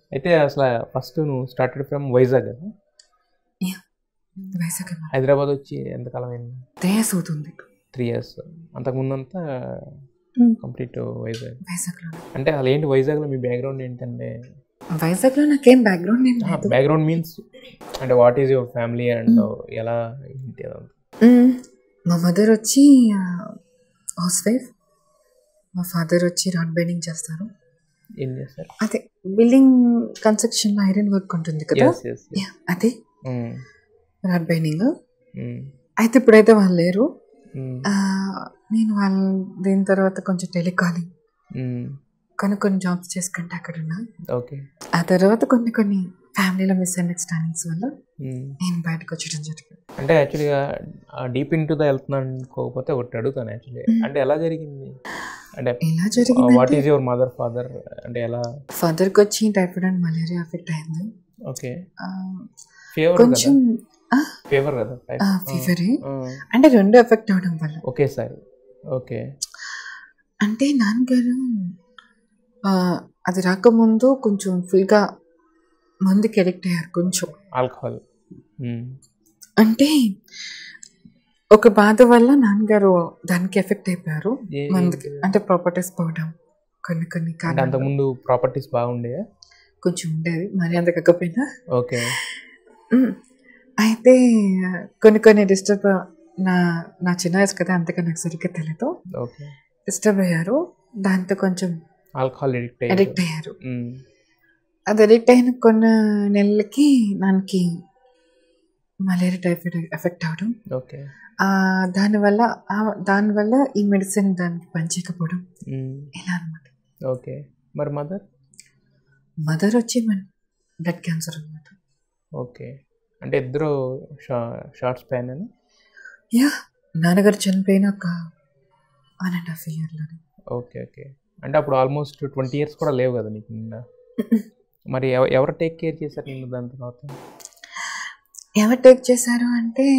అయితే అసలు ఫస్ట్ నువ్వు స్టార్టెడ్ ఫ్రమ్ వైజాగ్ కదా వైజాగ్ హైదరాబాద్ వచ్చి ఎంతకాలం అయింది త్రీ ఇయర్స్ అవుతుంది త్రీ ఇయర్స్ అంతకుముందంతా కంప్లీట్ వైజాగ్ వైజాగ్లో అంటే అసలు ఏంటి వైజాగ్లో మీ బ్యాక్గ్రౌండ్ ఏంటంటే వైజాగ్లో నాకేం బ్యాక్గ్రౌండ్ ఏం లేదు బ్యాక్గ్రౌండ్ మీన్స్ అంటే what is your family and ఎలా ఏంటి అదంతా మ్మ్. మా మదర్ వచ్చి హౌస్ వైఫ్ మా ఫాదర్ వచ్చి రాడ్ బైండింగ్ చేస్తారు ఏం చేస్తారు అదే బిల్డింగ్ కన్స్ట్రక్షన్ ఐరన్ వర్క్ ఉంటుంది కదా ఎస్ ఎస్ Yeah, అదే రాడ్ బైండింగ్ అయితే ఇప్పుడైతే వాళ్ళు లేరు ఆ, నేను వాళ్ళ దీని తర్వాత కొంచెం టెలికాలింగ్ కొన్ని కొన్ని జాబ్స్ చేసుకుంటే అక్కడ ఉన్నా ఓకే ఆ తర్వాత కొన్ని కొన్ని ఫ్యామిలీలో మిస్అండర్స్టాండింగ్స్ వల్ల నేను బయటకు వచ్చేయడం జరిగింది అంటే యాక్చువల్గా డీప్ ఇన్ టు ద వెళ్తున్నాను అనుకోకపోతే ఒకటి అడుగుతాను యాక్చువల్లీ అంటే ఎలా జరిగింది అంటే ఎలా వాట్ జరిగింది ఈజ్ యువర్ మదర్ ఫాదర్ అంటే ఎలా ఫాదర్కి వచ్చి టైఫాయిడ్ అండ్ మలేరియా ఎఫెక్ట్ అయింది ఓకే ఆ, ఫీవర్ కొంచెం కదా ఫీవర్ కదా ఫీవర్ అంటే రెండు ఎఫెక్ట్ అవడం వల్ల ఒకేసారి ఓకే అంటే నాన్నగారు ఆ, అది రాకముందు కొంచెం ఫుల్గా మందుకి అడిక్ట్ అయ్యారు కొంచెం ఆల్కహాల్ అంటే ఒక బాధ వల్ల నాన్నగారు దానికి ఎఫెక్ట్ అయిపోయారు ఏ- మందుకి అంటే ప్రాపర్టీస్ పోవడం కొన్ని కొన్ని అంటే కారణాలు అంతకుముందు ప్రాపర్టీస్ బాగుండే కొంచెం ఉండేది మరి అంత కాకపోయినా ఓకే మ్, అయితే కొన్ని కొన్ని డిస్టర్బ్ నా నా చిన్న వయసు కదా అంతగా నాకు సరిగ్గా తెలియదు ఓకే డిస్టర్బ్ అయ్యారు దాంతో కొంచెం ఆల్కహాల్ ఎడిక్ట్ అడిక్ట్ అయ్యారు అయ్యారు అది అడిక్ట్ అయిన కొన్ని నెలలకి నాకు మలేరియా టైఫాయిడ్ ఎఫెక్ట్ అవడం ఓకే ఆ, దానివల్ల ఆ- దానివల్ల ఈ మెడిసిన్ దానికి పనిచేయకపోవడం ఇలా అనమాట ఓకే మరి మదర్ మదర్ వచ్చి మన బ్లడ్ క్యాన్సర్ అనమాట ఓకే అంటే ఇద్దరు షార్ట్ స్పాన్ అని యా నాన్నగారు చనిపోయిన ఒక వన్ అండ్ హాఫ్ ఇయర్లోనే ఓకే ఓకే అంటే అప్పుడు ఆల్మోస్ట్ ట్వంటీ ఇయర్స్ కూడా లేవు కదా నీకు నిన్న మరి ఎవ- ఎవరు టేక్ కేర్ చేశారు నిన్ను దాని తర్వాత ఎవరు టేక్ చేశారు అంటే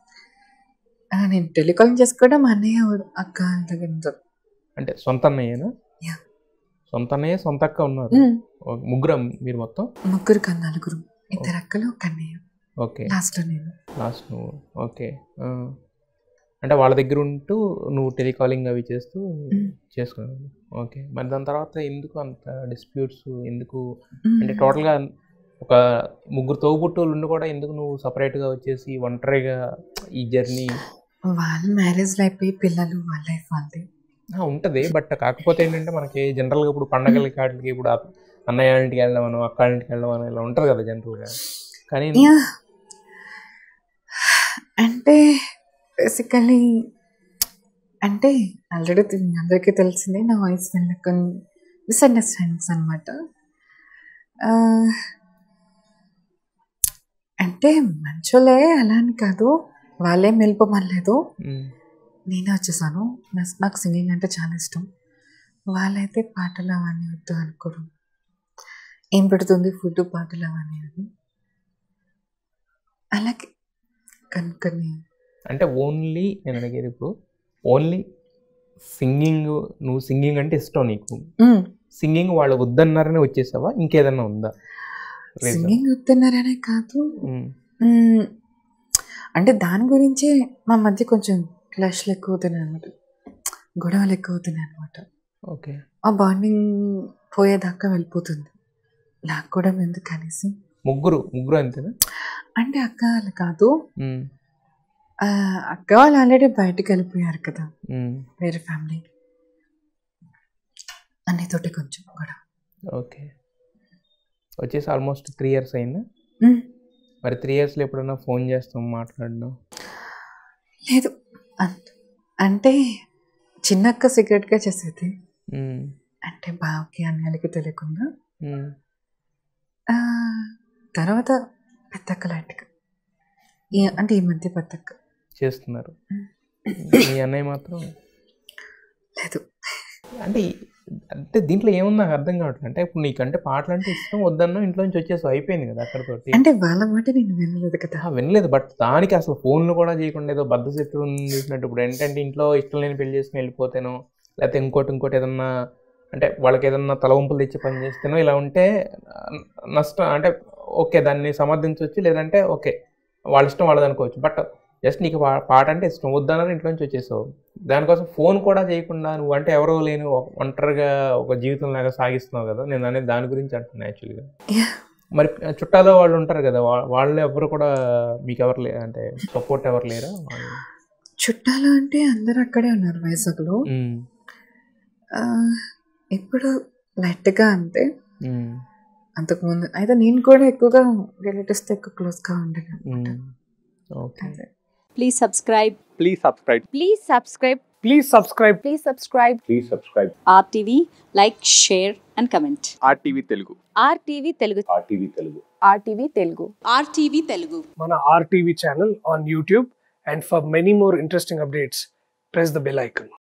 ఆ, నేను టెలికాలింగ్ చేసుకోవడం మా అన్నయ్య అక్క దగ్గర ఉంటారు. అంటే సొంత అన్నయ్యేనా Yeah. సొంత అన్నయ్య సొంత అక్క ఉన్నారు మ్, ఓ- ముగ్గురం మీరు మొత్తం ముగ్గురు కన్నా నలుగురు ఇద్దరు అక్కలు ఒక అన్నయ్య ఓకే లాస్ట్ నేను లాస్ట్ నువ్వు ఓకే ఆ. అంటే వాళ్ళ దగ్గర ఉంటూ నువ్వు టెలికాలింగ్ అవి చేస్తూ మ్. చేసుకున్నావు ఓకే మరి దాని తర్వాత ఎందుకు అంత డిస్ప్యూట్స్ ఎందుకు మ్, అంటే టోటల్గా ఒక ముగ్గురు తోబుట్టువులు ఉండి కూడా ఎందుకు నువ్వు సపరేట్గా వచ్చేసి ఒంటరిగా ఈ జర్నీ వాళ్ళ మ్యారేజ్ అయిపోయి పిల్లలు వాళ్ళ లైఫ్ వాళ్ళది ఉంటుంది బట్ కాకపోతే ఏంటంటే మనకి జనరల్గా ఇప్పుడు పండగలకి వాటికి ఇప్పుడు ఆ అన్నయ్య ఇంటికి వెళ్దామను అక్క ఇంటికి వెళ్దామను ఇలా ఉంటుంది కదా జనరల్గా కానీ యా అంటే బేసికలీ అంటే ఆల్రెడీ అందరికీ తెలిసిందే నా వాయిస్ వెళ్ళక మిస్అండర్స్టాండింగ్స్ అనమాట అంటే మంచోలే అలా అని కాదు వాళ్ళేం వెళ్ళిపోమనలేదు మ్, నేనే వచ్చేసాను నా- నాకు సింగింగ్ అంటే చాలా ఇష్టం వాళ్ళైతే పాటలు అవన్నీ వద్దు అనుకోవడం ఏం పెడుతుంది ఫుడ్ పాటలు అవన్నీ అని అలాగే కొన్ని కొన్ని అంటే ఓన్లీ నేను అడిగేది ఇప్పుడు ఓన్లీ సింగింగ్ నువ్వు సింగింగ్ అంటే ఇష్టం నీకు మ్మ్. సింగింగ్ వాళ్ళు వద్దన్నారనే వచ్చేసావా ఇంకేదన్నా ఉందా Reason? సింగింగ్ వస్తున్నారనే కాదు మ్, మ్మ్. అంటే దాని గురించే మా మధ్య కొంచెం క్లాష్లు ఎక్కువ అవుతున్నాయి అనమాట గొడవలు ఎక్కువ అవుతున్నాయి అనమాట ఓకే ఆ బాండింగ్ పోయేదాకా వెళ్ళిపోతుంది నాకు కూడా ఎందుకు అనేసి ముగ్గురు ముగ్గురు అంతేనా అంటే అక్క వాళ్ళు కాదు మ్, ఆ, అక్క వాళ్ళు ఆల్రెడీ బయటకు వెళ్ళిపోయారు కదా మ్, వేరే ఫ్యామిలీ అన్నితోటి కొంచెం గొడవ ఓకే వచ్చేసి ఆల్మోస్ట్ త్రీ ఇయర్స్ అయిందా మ్మ్. మరి త్రీ ఇయర్స్లో ఎప్పుడైనా ఫోన్ చేస్తాం మాట్లాడడం లేదు అంత అంటే చిన్నక్క సీక్రెట్గా చేసేది మ్, అంటే బావకి అన్నయ్యలకి తెలియకుండా మ్, ఆ, తర్వాత పెద్దక్క లాంటిగా ఈ అంటే ఈ మధ్య పెద్దక్క చేస్తున్నారు మీ అన్నయ్య మాత్రం లేదు అంటే ఈ- అంటే దీంట్లో ఏముంది నాకు అర్థం కావట్లేదు అంటే ఇప్పుడు నీకంటే పాటలు అంటే ఇష్టం వద్దన్నో ఇంట్లో నుంచి వచ్చేసి అయిపోయింది కదా అక్కడతోటి అంటే వాళ్ళ మాట నేను వినలేదు కదా ఆ, వినలేదు బట్ దానికి అసలు ఫోన్లు కూడా చేయకుండా ఏదో బద్ద శత్రువు చూసినట్టు ఇప్పుడు ఏంటంటే ఇంట్లో ఇష్టం లేని పెళ్లి చేసుకుని వెళ్ళిపోతేనో లేకపోతే ఇంకోటి ఇంకోటి ఏదన్నా అంటే వాళ్ళకి ఏదన్నా తలవంపులు తెచ్చి పని చేస్తేనో ఇలా ఉంటే ఆ, నష్టం అంటే ఓకే దాన్ని సమర్థించవచ్చు లేదంటే ఓకే వాళ్ళ ఇష్టం వాళ్ళది అనుకోవచ్చు బట్ జస్ట్ నీకు పా- పాట అంటే ఇష్టం వద్దనని ఇంట్లో నుంచి వచ్చేసావు దానికోసం ఫోన్ కూడా చేయకుండా నువ్వు అంటే ఎవరో లేని ఒక- ఒంటరిగా ఒక జీవితం లాగా సాగిస్తున్నావు కదా నేను అనేది దాని గురించి అంటున్నాను యాక్చువల్గా Yeah. మరి చుట్టాలో వాళ్ళు ఉంటారు కదా వా- వాళ్ళు ఎవరు కూడా మీకు ఎవరు లే అంటే సపోర్ట్ ఎవరు లేరా వాళ్ళు? చుట్టాలు అంటే అందరు అక్కడే ఉన్నారు వైజాగ్లో ఉమ్, ఆ, ఇప్పుడు లైట్గా అంతే ఉమ్, అంతకుముందు అయితే నేను కూడా ఎక్కువగా రిలేటివ్స్తో ఎక్కువ క్లోజ్గా ఉండను ఉమ్. ఓకే అదే Please subscribe. Please subscribe. Please subscribe. Please subscribe. Please subscribe. Please subscribe. RTV, like, share, and comment. RTV Telugu. RTV Telugu. RTV Telugu. RTV Telugu. RTV Telugu. Mana RTV channel on YouTube. And for many more interesting updates, press the bell icon.